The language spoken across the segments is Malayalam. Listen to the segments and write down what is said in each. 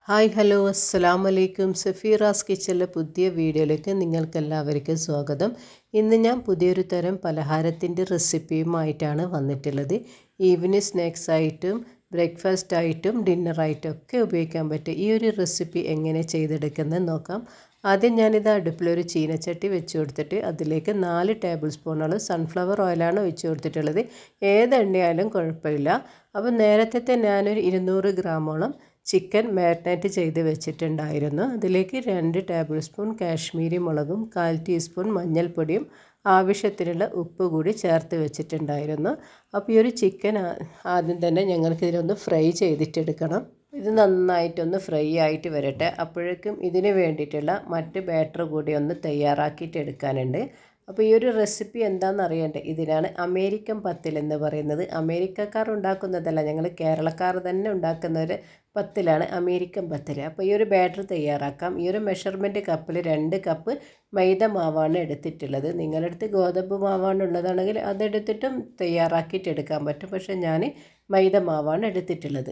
ഹായ് ഹലോ അസ്സലാം വലൈക്കും സഫീറാസ് കിച്ചണിലെ പുതിയ വീഡിയോയിലേക്ക് നിങ്ങൾക്കെല്ലാവർക്കും സ്വാഗതം ഇന്ന് ഞാൻ പുതിയൊരു തരം പലഹാരത്തിൻ്റെ റെസിപ്പിയുമായിട്ടാണ് വന്നിട്ടുള്ളത് ഈവനിങ് സ്നാക്സ് ആയിട്ടും ബ്രേക്ക്ഫാസ്റ്റ് ആയിട്ടും ഡിന്നറായിട്ടും ഒക്കെ ഉപയോഗിക്കാൻ പറ്റും ഈ ഒരു റെസിപ്പി എങ്ങനെ ചെയ്തെടുക്കുന്നത് നോക്കാം ആദ്യം ഞാനിത് അടുപ്പിലൊരു ചീനച്ചട്ടി വെച്ച് കൊടുത്തിട്ട് അതിലേക്ക് നാല് ടേബിൾ സ്പൂണോളം സൺഫ്ലവർ ഓയിലാണ് ഒഴിച്ച് കൊടുത്തിട്ടുള്ളത് ഏത് എണ്ണയായാലും കുഴപ്പമില്ല അപ്പോൾ നേരത്തെ ഞാനൊരു ഇരുന്നൂറ് ഗ്രാമോളം ചിക്കൻ മാരിനേറ്റ് ചെയ്ത് വെച്ചിട്ടുണ്ടായിരുന്നു അതിലേക്ക് രണ്ട് ടേബിൾ സ്പൂൺ കാശ്മീരി മുളകും കാൽ ടീസ്പൂൺ മഞ്ഞൾപ്പൊടിയും ആവശ്യത്തിനുള്ള ഉപ്പ് കൂടി ചേർത്ത് വെച്ചിട്ടുണ്ടായിരുന്നു അപ്പോൾ ഈ ഒരു ചിക്കൻ ആദ്യം തന്നെ ഞങ്ങൾക്കിതിനൊന്ന് ഫ്രൈ ചെയ്തിട്ടെടുക്കണം ഇത് നന്നായിട്ടൊന്ന് ഫ്രൈ ആയിട്ട് വരട്ടെ അപ്പോഴേക്കും ഇതിന് വേണ്ടിയിട്ടുള്ള മറ്റ് ബാറ്റർ കൂടി ഒന്ന് തയ്യാറാക്കിയിട്ട് എടുക്കാനുണ്ട് അപ്പോൾ ഈ ഒരു റെസിപ്പി എന്താണെന്ന് അറിയണ്ടേ ഇതിനാണ് അമേരിക്കൻ പത്തിൽ എന്ന് പറയുന്നത് അമേരിക്കക്കാർ ഉണ്ടാക്കുന്നതല്ല ഞങ്ങൾ കേരളക്കാർ തന്നെ ഉണ്ടാക്കുന്ന ഒരു പത്തിലാണ് അമേരിക്കൻ പത്തിൽ അപ്പോൾ ഈ ഒരു ബാറ്റർ തയ്യാറാക്കാം ഈ ഒരു മെഷർമെൻറ്റ് കപ്പിൽ രണ്ട് കപ്പ് മൈദ മാവാണ് എടുത്തിട്ടുള്ളത് നിങ്ങളുടെ അടുത്ത് ഗോതമ്പ് മാവാണ് ഉള്ളതാണെങ്കിൽ അതെടുത്തിട്ടും തയ്യാറാക്കിയിട്ട് എടുക്കാൻ പറ്റും പക്ഷേ ഞാൻ മൈദ മാവാണ് എടുത്തിട്ടുള്ളത്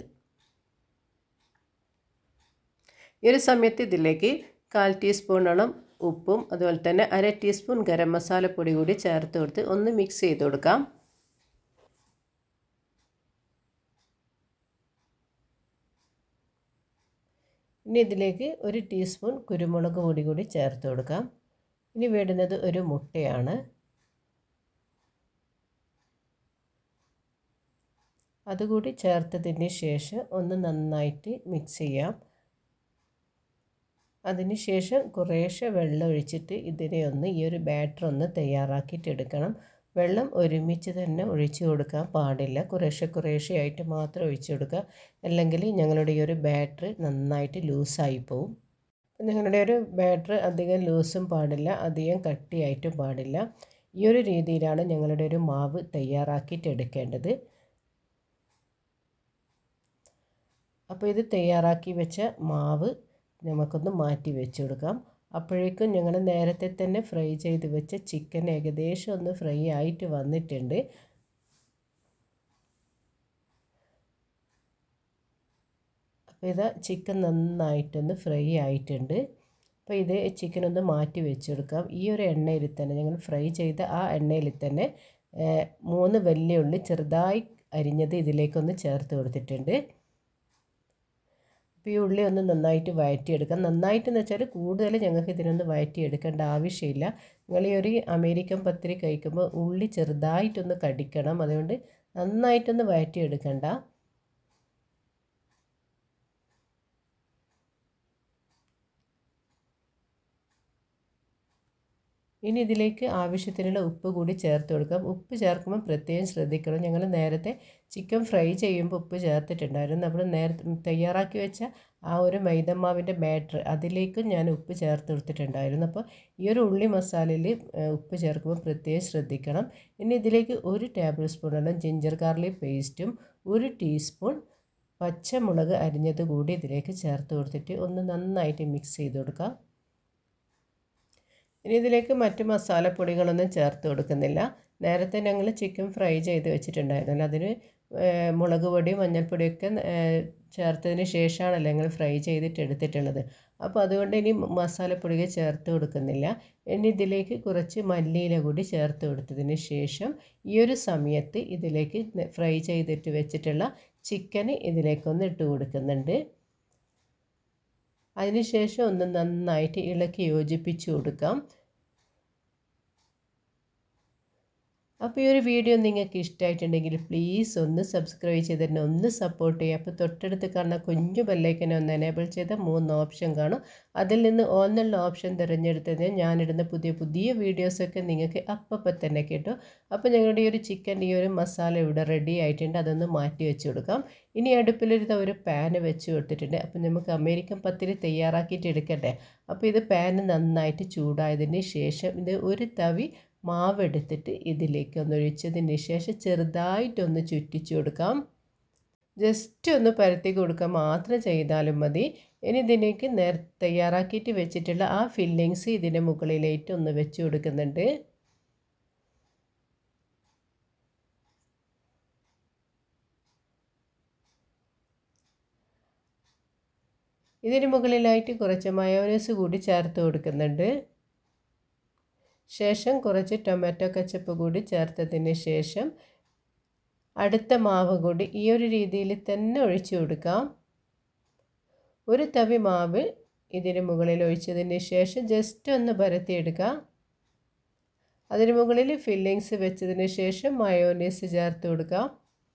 ഈ ഒരു സമയത്ത് ഇതിലേക്ക് കാൽ ടീസ്പൂണോളം ഉപ്പും അതുപോലെ തന്നെ അര ടീസ്പൂൺ ഗരം മസാലപ്പൊടി കൂടി ചേർത്ത് കൊടുത്ത് ഒന്ന് മിക്സ് ചെയ്ത് കൊടുക്കാം ഇനി ഇതിലേക്ക് ഒരു ടീസ്പൂൺ കുരുമുളക് പൊടി കൂടി ചേർത്ത് കൊടുക്കാം ഇനി വേണ്ടുന്നത് ഒരു മുട്ടയാണ് അതുകൂടി ചേർത്തതിന് ശേഷം ഒന്ന് നന്നായിട്ട് മിക്സ് ചെയ്യാം അതിനുശേഷം കുറേശ്ശെ വെള്ളം ഒഴിച്ചിട്ട് ഇതിനെ ഒന്ന് ഈ ഒരു ബാറ്റർ ഒന്ന് തയ്യാറാക്കിയിട്ട് എടുക്കണം വെള്ളം ഒരുമിച്ച് തന്നെ ഒഴിച്ചു കൊടുക്കാൻ പാടില്ല കുറേശ്ശെ കുറേശ്ശെ ആയിട്ട് മാത്രം ഒഴിച്ചു കൊടുക്കുക അല്ലെങ്കിൽ ഞങ്ങളുടെ ഈ ഒരു ബാറ്റർ നന്നായിട്ട് ലൂസായി പോവും നിങ്ങളുടെ ഒരു ബാറ്റർ അധികം ലൂസും പാടില്ല അധികം കട്ടിയായിട്ടും പാടില്ല ഈ ഒരു രീതിയിലാണ് ഞങ്ങളുടെ ഒരു മാവ് തയ്യാറാക്കിയിട്ട് എടുക്കേണ്ടത് അപ്പോൾ ഇത് തയ്യാറാക്കി വെച്ച മാവ് നമുക്കൊന്ന് മാറ്റി വെച്ച് കൊടുക്കാം അപ്പോഴേക്കും ഞങ്ങൾ നേരത്തെ തന്നെ ഫ്രൈ ചെയ്ത് വെച്ച ചിക്കൻ ഏകദേശം ഒന്ന് ഫ്രൈ ആയിട്ട് വന്നിട്ടുണ്ട് അപ്പോൾ ഇത് ചിക്കൻ നന്നായിട്ടൊന്ന് ഫ്രൈ ആയിട്ടുണ്ട് അപ്പോൾ ഇത് ചിക്കൻ ഒന്ന് മാറ്റി വെച്ചെടുക്കാം ഈ ഒരു എണ്ണയിൽ തന്നെ ഞങ്ങൾ ഫ്രൈ ചെയ്ത ആ എണ്ണയിൽ തന്നെ മൂന്ന് വലിയ ഉള്ളി ചെറുതായി അരിഞ്ഞത് ഇതിലേക്കൊന്ന് ചേർത്ത് കൊടുത്തിട്ടുണ്ട് അപ്പോൾ ഈ ഉള്ളി ഒന്ന് നന്നായിട്ട് വഴറ്റിയെടുക്കാം നന്നായിട്ടെന്ന് വെച്ചാൽ കൂടുതൽ ഞങ്ങൾക്ക് ഇതിനൊന്ന് വഴറ്റിയെടുക്കേണ്ട ആവശ്യമില്ല നിങ്ങൾ ഈ ഒരു അമേരിക്കൻ പത്തിരി കഴിക്കുമ്പോൾ ഉള്ളി ചെറുതായിട്ടൊന്ന് കടിക്കണം അതുകൊണ്ട് നന്നായിട്ടൊന്ന് വഴറ്റിയെടുക്കണ്ട ഇനി ഇതിലേക്ക് ആവശ്യത്തിനുള്ള ഉപ്പ് കൂടി ചേർത്ത് കൊടുക്കാം ഉപ്പ് ചേർക്കുമ്പോൾ പ്രത്യേകം ശ്രദ്ധിക്കണം ഞങ്ങൾ നേരത്തെ ചിക്കൻ ഫ്രൈ ചെയ്യുമ്പോൾ ഉപ്പ് ചേർത്തിട്ടുണ്ടായിരുന്നു നമ്മൾ നേരത്തെ തയ്യാറാക്കി വെച്ച ആ ഒരു മൈദമാവിൻ്റെ ബാറ്റർ അതിലേക്കും ഞാൻ ഉപ്പ് ചേർത്ത് കൊടുത്തിട്ടുണ്ടായിരുന്നു അപ്പോൾ ഈ ഒരു ഉള്ളി മസാലയിൽ ഉപ്പ് ചേർക്കുമ്പോൾ പ്രത്യേകം ശ്രദ്ധിക്കണം ഇനി ഇതിലേക്ക് ഒരു ടേബിൾ സ്പൂണോളം ജിഞ്ചർ ഗാർലിക് പേസ്റ്റും ഒരു ടീസ്പൂൺ പച്ചമുളക് അരിഞ്ഞത് കൂടി ഇതിലേക്ക് ചേർത്ത് കൊടുത്തിട്ട് ഒന്ന് നന്നായിട്ട് മിക്സ് ചെയ്ത് കൊടുക്കാം ഇനി ഇതിലേക്ക് മറ്റ് മസാലപ്പൊടികളൊന്നും ചേർത്ത് കൊടുക്കുന്നില്ല നേരത്തെ ഞങ്ങൾ ചിക്കൻ ഫ്രൈ ചെയ്ത് വെച്ചിട്ടുണ്ടായിരുന്നല്ലോ അതിന് മുളക് പൊടി മഞ്ഞൾപ്പൊടിയൊക്കെ ചേർത്തതിന് ശേഷമാണല്ലോ ഞങ്ങൾ ഫ്രൈ ചെയ്തിട്ട് എടുത്തിട്ടുള്ളത് അപ്പോൾ അതുകൊണ്ട് ഇനി മസാലപ്പൊടികൾ ചേർത്ത് കൊടുക്കുന്നില്ല ഇനി ഇതിലേക്ക് കുറച്ച് മല്ലിയില കൂടി ചേർത്ത് കൊടുത്തതിന് ശേഷം ഈ ഒരു സമയത്ത് ഇതിലേക്ക് ഫ്രൈ ചെയ്തിട്ട് വെച്ചിട്ടുള്ള ചിക്കന് ഇതിലേക്കൊന്ന് ഇട്ട് കൊടുക്കുന്നുണ്ട് അതിനുശേഷം ഒന്ന് നന്നായിട്ട് ഇളക്കി യോജിപ്പിച്ച് കൊടുക്കാം അപ്പോൾ ഈ ഒരു വീഡിയോ നിങ്ങൾക്ക് ഇഷ്ടമായിട്ടുണ്ടെങ്കിൽ പ്ലീസ് ഒന്ന് സബ്സ്ക്രൈബ് ചെയ്തിട്ട് ഒന്ന് സപ്പോർട്ട് ചെയ്യുക അപ്പോൾ തൊട്ടടുത്ത് കാണുന്ന കുഞ്ഞു ബെല്ലൈക്കനെ ഒന്ന് എനേബിൾ ചെയ്ത മൂന്ന് ഓപ്ഷൻ കാണും അതിൽ നിന്ന് ഓന്നുള്ള ഓപ്ഷൻ തിരഞ്ഞെടുത്തതിന് ഞാനിടുന്ന പുതിയ പുതിയ വീഡിയോസൊക്കെ നിങ്ങൾക്ക് അപ്പം തന്നെ കിട്ടും അപ്പോൾ ഞങ്ങളുടെ ഈ ഒരു ചിക്കൻ ഈ ഒരു മസാല ഇവിടെ റെഡി ആയിട്ടുണ്ട് അതൊന്ന് മാറ്റി വെച്ച് കൊടുക്കാം ഇനി അടുപ്പിലൊരു ഒരു പാന് വെച്ച് കൊടുത്തിട്ടുണ്ട് അപ്പോൾ നമുക്ക് അമേരിക്കൻ പത്തിരി തയ്യാറാക്കിയിട്ട് എടുക്കട്ടെ അപ്പോൾ ഇത് പാന് നന്നായിട്ട് ചൂടായതിന് ശേഷം ഇത് ഒരു തവി മാവ് എടുത്തിട്ട് ഇതിലേക്ക് ഒന്ന് ഒഴിച്ചതിന് ശേഷം ചെറുതായിട്ടൊന്ന് ചുറ്റിച്ചു കൊടുക്കാം ജസ്റ്റ് ഒന്ന് പരത്തി കൊടുക്കുക മാത്രം ചെയ്താലും മതി ഇനി ഇതിലേക്ക് നേർ തയ്യാറാക്കിയിട്ട് വെച്ചിട്ടുള്ള ആ ഫില്ലിങ്സ് ഇതിൻ്റെ മുകളിലായിട്ട് ഒന്ന് വെച്ച് കൊടുക്കുന്നുണ്ട് ഇതിന് മുകളിലായിട്ട് കുറച്ച് മയോനൈസ് കൂടി ചേർത്ത് കൊടുക്കുന്നുണ്ട് ശേഷം കുറച്ച് ടൊമാറ്റോ കച്ചപ്പ് കൂടി ചേർത്തതിന് ശേഷം അടുത്ത മാവ് കൂടി ഈ ഒരു രീതിയിൽ തന്നെ ഒഴിച്ചു കൊടുക്കാം ഒരു തവി മാവ് ഇതിന് മുകളിൽ ഒഴിച്ചതിന് ശേഷം ജസ്റ്റ് ഒന്ന് പരത്തിയെടുക്കാം അതിന് മുകളിൽ ഫില്ലിങ്സ് വെച്ചതിന് ശേഷം മയോനൈസ് ചേർത്ത് കൊടുക്കാം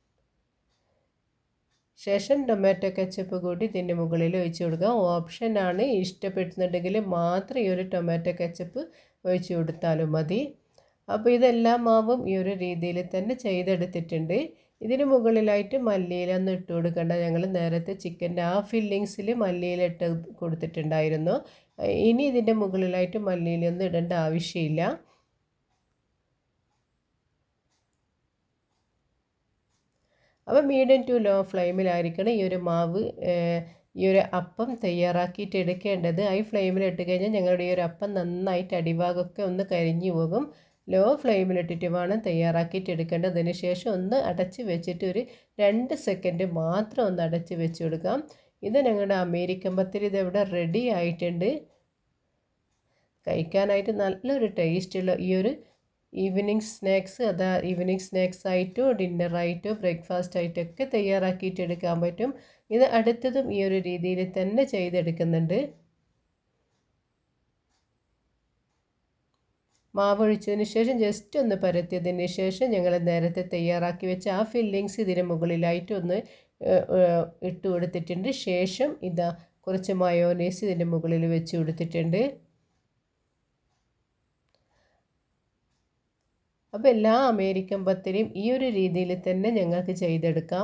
ശേഷം ടൊമാറ്റോ കച്ചപ്പ് കൂടി ഇതിൻ്റെ മുകളിൽ ഒഴിച്ച് കൊടുക്കാം ഓപ്ഷനാണ് ഇഷ്ടപ്പെടുന്നുണ്ടെങ്കിൽ മാത്രം ഈ ഒരു ടൊമാറ്റോ കച്ചപ്പ് ഒഴിച്ച് കൊടുത്താലും മതി അപ്പോൾ ഇതെല്ലാ മാവും ഈ ഒരു രീതിയിൽ തന്നെ ചെയ്തെടുത്തിട്ടുണ്ട് ഇതിന് മുകളിലായിട്ട് മല്ലിയില ഒന്നും ഇട്ട് കൊടുക്കേണ്ട ഞങ്ങൾ നേരത്തെ ചിക്കൻ്റെ ആ ഫില്ലിങ്സിൽ മല്ലിയില ഇട്ട് കൊടുത്തിട്ടുണ്ടായിരുന്നു ഇനി ഇതിൻ്റെ മുകളിലായിട്ട് മല്ലിയിലൊന്നും ഇടേണ്ട ആവശ്യമില്ല അപ്പോൾ മീഡിയം ടു ലോ ഫ്ലെയിമിലായിരിക്കണം ഈ ഒരു മാവ് ഈ ഒരു അപ്പം തയ്യാറാക്കിയിട്ട് എടുക്കേണ്ടത് ഹൈ ഫ്ലെയിമിൽ ഇട്ട് കഴിഞ്ഞാൽ ഞങ്ങളുടെ ഈ ഒരു അപ്പം നന്നായിട്ട് അടിഭാഗമൊക്കെ ഒന്ന് കരിഞ്ഞു പോകും ലോ ഫ്ലെയിമിലിട്ടിട്ട് വേണം തയ്യാറാക്കിയിട്ട് എടുക്കേണ്ടതിന് ശേഷം ഒന്ന് അടച്ച് വെച്ചിട്ട് ഒരു രണ്ട് സെക്കൻഡ് മാത്രം ഒന്ന് അടച്ച് വെച്ച് കൊടുക്കാം ഇത് ഞങ്ങളുടെ അമേരിക്കൻ പത്തിരി ഇതെവിടെ റെഡി ആയിട്ടുണ്ട് കഴിക്കാനായിട്ട് നല്ലൊരു ടേസ്റ്റുള്ള ഈ ഒരു ഈവനിങ് സ്നാക്സ് അതാ ഈവനിങ് സ്നാക്സ് ആയിട്ടോ ഡിന്നറായിട്ടോ ബ്രേക്ക്ഫാസ്റ്റ് ആയിട്ടൊക്കെ തയ്യാറാക്കിയിട്ട് എടുക്കാൻ പറ്റും ഇത് അടുത്തതും ഈ ഒരു രീതിയിൽ തന്നെ ചെയ്തെടുക്കുന്നുണ്ട് മാവ് ഒഴിച്ചതിന് ശേഷം ജസ്റ്റ് ഒന്ന് പരത്തിയതിന് ശേഷം ഞങ്ങൾ നേരത്തെ തയ്യാറാക്കി വെച്ച ആ ഫില്ലിങ്സ് ഇതിന് മുകളിലായിട്ട് ഒന്ന് ഇട്ട് കൊടുത്തിട്ടുണ്ട് ശേഷം ഇതാ കുറച്ച് മയോനൈസ് ഇതിൻ്റെ മുകളിൽ വെച്ച് കൊടുത്തിട്ടുണ്ട് അപ്പോൾ എല്ലാ അമേരിക്കൻ പത്തിരിയും ഈ ഒരു രീതിയിൽ തന്നെ ഞങ്ങൾക്ക് ചെയ്തെടുക്കാം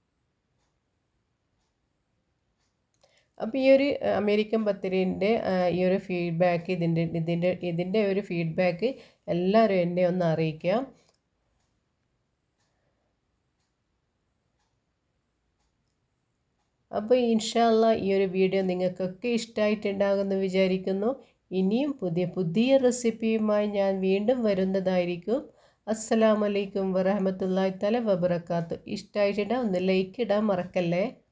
അപ്പോൾ ഈ ഒരു അമേരിക്കൻ പത്തിരിൻ്റെ ഈ ഒരു ഫീഡ്ബാക്ക് ഇതിൻ്റെ ഇതിൻ്റെ ഇതിൻ്റെ ഒരു ഫീഡ്ബാക്ക് എല്ലാവരും എന്നെ ഒന്ന് അറിയിക്കാം അപ്പോൾ ഇൻഷാല്ല ഈ ഒരു വീഡിയോ നിങ്ങൾക്കൊക്കെ ഇഷ്ടമായിട്ടുണ്ടാകുമെന്ന് വിചാരിക്കുന്നു ഇനിയും പുതിയ പുതിയ റെസിപ്പിയുമായി ഞാൻ വീണ്ടും വരുന്നതായിരിക്കും അസ്സലാമലൈക്കും വറഹമത്തല്ലാ തല വബർക്കാത്തു ഇഷ്ടമായിട്ടുണ്ടാവും ഒന്ന് ലൈക്ക് ഇടാൻ മറക്കല്ലേ